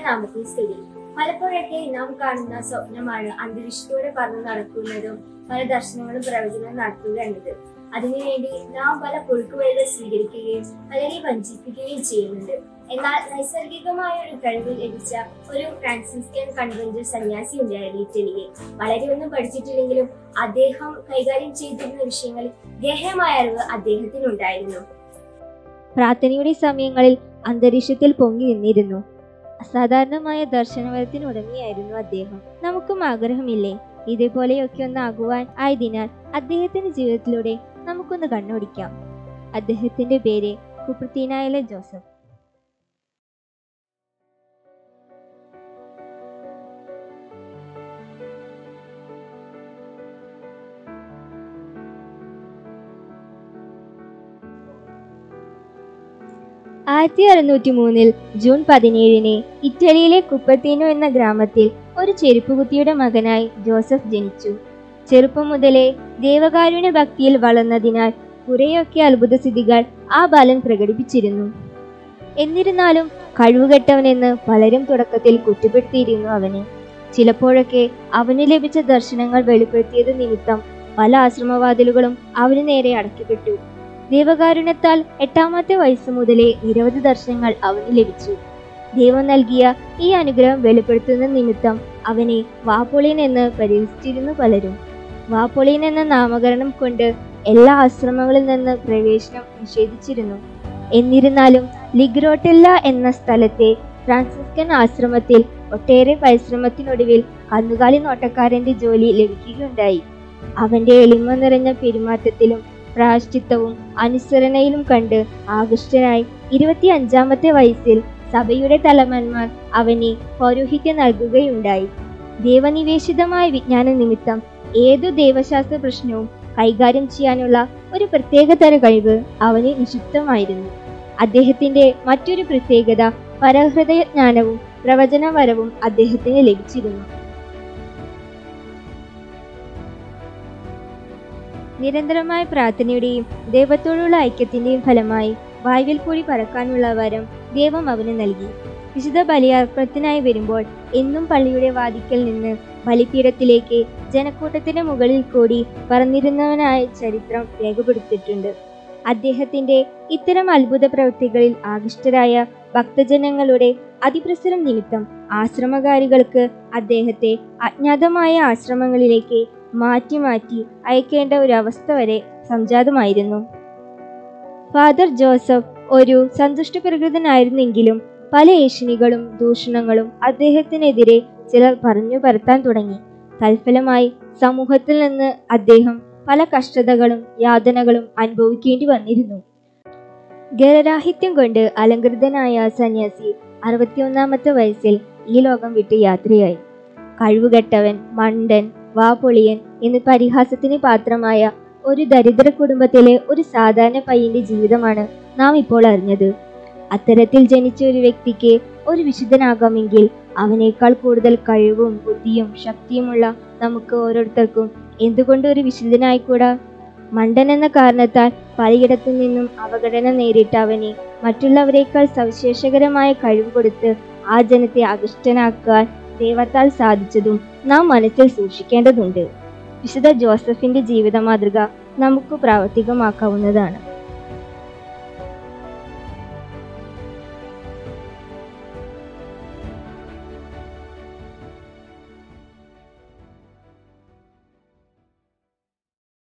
നാമത്തിൽ സ്ഥിതി പലപ്പോഴൊക്കെ നാം കാണുന്ന സ്വപ്നമാണ് അന്തരീക്ഷത്തോടെ പറന്നു നടക്കുന്നതും പല ദർശനങ്ങളും പ്രവചനവും നടത്തുക എന്നത് അതിനുവേണ്ടി നാം പല കുറുക്കുവഴികൾ സ്വീകരിക്കുകയും പലരെ വഞ്ചിപ്പിക്കുകയും ചെയ്യുന്നുണ്ട് എന്നാൽ നൈസർഗികമായ ഒരു കഴിവ് ലഭിച്ച ഒരു ഫ്രാൻസിസ്കൻ കൺവെൻഷൻ സന്യാസി ഉണ്ടായിരുന്നു ഇറ്റലിയിൽ വളരെ ഒന്നും പഠിച്ചിട്ടില്ലെങ്കിലും അദ്ദേഹം കൈകാര്യം ചെയ്തിരുന്ന വിഷയങ്ങളിൽ ഗഹ്യമായ അറിവ് അദ്ദേഹത്തിനുണ്ടായിരുന്നു പ്രാർത്ഥനയുടെ സമയങ്ങളിൽ അന്തരീക്ഷത്തിൽ പൊങ്ങി നിന്നിരുന്നു അസാധാരണമായ ദർശനവരത്തിനുടമയായിരുന്നു അദ്ദേഹം നമുക്കും ആഗ്രഹമില്ലേ ഇതേപോലെയൊക്കെ ഒന്ന് ആകുവാൻ ആയതിനാൽ അദ്ദേഹത്തിന്റെ ജീവിതത്തിലൂടെ നമുക്കൊന്ന് കണ്ണോടിക്കാം അദ്ദേഹത്തിന്റെ പേര് കുപ്രത്തീനായിലെ ജോസഫ് ആയിരത്തി അറുന്നൂറ്റി മൂന്നിൽ ജൂൺ പതിനേഴിന് ഇറ്റലിയിലെ കുപ്പത്തീനോ എന്ന ഗ്രാമത്തിൽ ഒരു ചെരുപ്പുകുത്തിയുടെ മകനായി ജോസഫ് ജനിച്ചു ചെറുപ്പം മുതലേ ദേവകാരുണ്യ ഭക്തിയിൽ വളർന്നതിനാൽ കുറെയൊക്കെ അത്ഭുതസിദ്ധികൾ ആ ബാലൻ പ്രകടിപ്പിച്ചിരുന്നു എന്നിരുന്നാലും കഴിവുകെട്ടവനെന്ന് പലരും തുടക്കത്തിൽ കുറ്റപ്പെടുത്തിയിരുന്നു അവനെ ചിലപ്പോഴൊക്കെ അവന് ലഭിച്ച ദർശനങ്ങൾ വെളിപ്പെടുത്തിയത് നിമിത്തം പല ആശ്രമവാതിലുകളും അവന് നേരെ അടയ്ക്കപ്പെട്ടു ദൈവകാരുണ്യത്താൽ എട്ടാമത്തെ വയസ്സ് മുതലേ നിരവധി ദർശനങ്ങൾ അവന് ലഭിച്ചു ദൈവം നൽകിയ ഈ അനുഗ്രഹം വെളിപ്പെടുത്തുന്ന നിമിത്തം അവനെ വാപ്പൊളിയൻ എന്ന് പരിഹസിച്ചിരുന്നു പലരും വാപ്പൊളിയൻ എന്ന നാമകരണം കൊണ്ട് എല്ലാ ആശ്രമങ്ങളിൽ നിന്ന് പ്രവേശനം നിഷേധിച്ചിരുന്നു എന്നിരുന്നാലും ലിഗ്രോട്ടെല്ല എന്ന സ്ഥലത്തെ ഫ്രാൻസിസ്കൻ ആശ്രമത്തിൽ ഒട്ടേറെ പരിശ്രമത്തിനൊടുവിൽ കന്നുകാലി നോട്ടക്കാരന്റെ ജോലി ലഭിക്കുകയുണ്ടായി അവന്റെ എളിമ നിറഞ്ഞ പെരുമാറ്റത്തിലും പ്രായശ്ചിത്തവും അനുസരണയിലും കണ്ട് ആകൃഷ്ടനായി ഇരുപത്തി അഞ്ചാമത്തെ വയസ്സിൽ സഭയുടെ തലവന്മാർ അവനെ പൗരോഹിത്യം നൽകുകയുണ്ടായി ദേവനിവേശിതമായ വിജ്ഞാന നിമിത്തം ഏതു ദൈവശാസ്ത്ര പ്രശ്നവും കൈകാര്യം ചെയ്യാനുള്ള ഒരു പ്രത്യേക തര കഴിവ് അവന് നിഷിപ്തമായിരുന്നു അദ്ദേഹത്തിന്റെ മറ്റൊരു പ്രത്യേകത പരഹൃദയ ജ്ഞാനവും പ്രവചനവരവും അദ്ദേഹത്തിന് ലഭിച്ചിരുന്നു നിരന്തരമായ പ്രാർത്ഥനയുടെയും ദൈവത്തോടുള്ള ഐക്യത്തിന്റെയും ഫലമായി വായുവിൽ കൂടി പറക്കാനുള്ള വരം ദൈവം അവന് നൽകി വിശുദ്ധ ബലിയർപ്പണത്തിനായി വരുമ്പോൾ എന്നും പള്ളിയുടെ വാതിക്കൽ നിന്ന് ബലിപീഠത്തിലേക്ക് ജനക്കൂട്ടത്തിന്റെ മുകളിൽ കൂടി പറന്നിരുന്നവനായ ചരിത്രം രേഖപ്പെടുത്തിയിട്ടുണ്ട് അദ്ദേഹത്തിന്റെ ഇത്തരം അത്ഭുത പ്രവൃത്തികളിൽ ആകൃഷ്ടരായ ഭക്തജനങ്ങളുടെ അതിപ്രസരം നിമിത്തം ആശ്രമകാരികൾക്ക് അദ്ദേഹത്തെ അജ്ഞാതമായ ആശ്രമങ്ങളിലേക്ക് മാറ്റി മാറ്റി അയക്കേണ്ട ഒരു അവസ്ഥ വരെ സംജാതമായിരുന്നു ഫാദർ ജോസഫ് ഒരു സന്തുഷ്ട പ്രകൃതനായിരുന്നെങ്കിലും പല ഏഷണികളും ദൂഷണങ്ങളും അദ്ദേഹത്തിനെതിരെ ചിലർ പറഞ്ഞു പരത്താൻ തുടങ്ങി തൽഫലമായി സമൂഹത്തിൽ നിന്ന് അദ്ദേഹം പല കഷ്ടതകളും യാതനകളും അനുഭവിക്കേണ്ടി വന്നിരുന്നു ഗരരാഹിത്യം കൊണ്ട് അലങ്കൃതനായ സന്യാസി അറുപത്തിയൊന്നാമത്തെ വയസ്സിൽ ഈ ലോകം വിട്ട് യാത്രയായി കഴിവുകെട്ടവൻ മണ്ടൻ വാപൊളിയൻ എന്ന് പരിഹാസത്തിന് പാത്രമായ ഒരു ദരിദ്ര കുടുംബത്തിലെ ഒരു സാധാരണ പയ്യന്റെ ജീവിതമാണ് നാം ഇപ്പോൾ അറിഞ്ഞത് അത്തരത്തിൽ ജനിച്ച ഒരു വ്യക്തിക്ക് ഒരു വിശുദ്ധനാകാമെങ്കിൽ അവനേക്കാൾ കൂടുതൽ കഴിവും ബുദ്ധിയും ശക്തിയുമുള്ള നമുക്ക് ഓരോരുത്തർക്കും എന്തുകൊണ്ട് ഒരു വിശുദ്ധനായിക്കൂടാ മണ്ടൻ എന്ന കാരണത്താൽ പലയിടത്തു നിന്നും അവഗണന നേരിട്ട അവനെ മറ്റുള്ളവരെക്കാൾ സവിശേഷകരമായ കഴിവ് കൊടുത്ത് ആ ജനത്തെ അകൃഷ്ടനാക്കാൻ ദൈവത്താൽ സാധിച്ചതും നാം മനസ്സിൽ സൂക്ഷിക്കേണ്ടതുണ്ട് വിശുദ്ധ ജോസഫിന്റെ ജീവിത മാതൃക നമുക്ക് പ്രാവർത്തികമാക്കാവുന്നതാണ്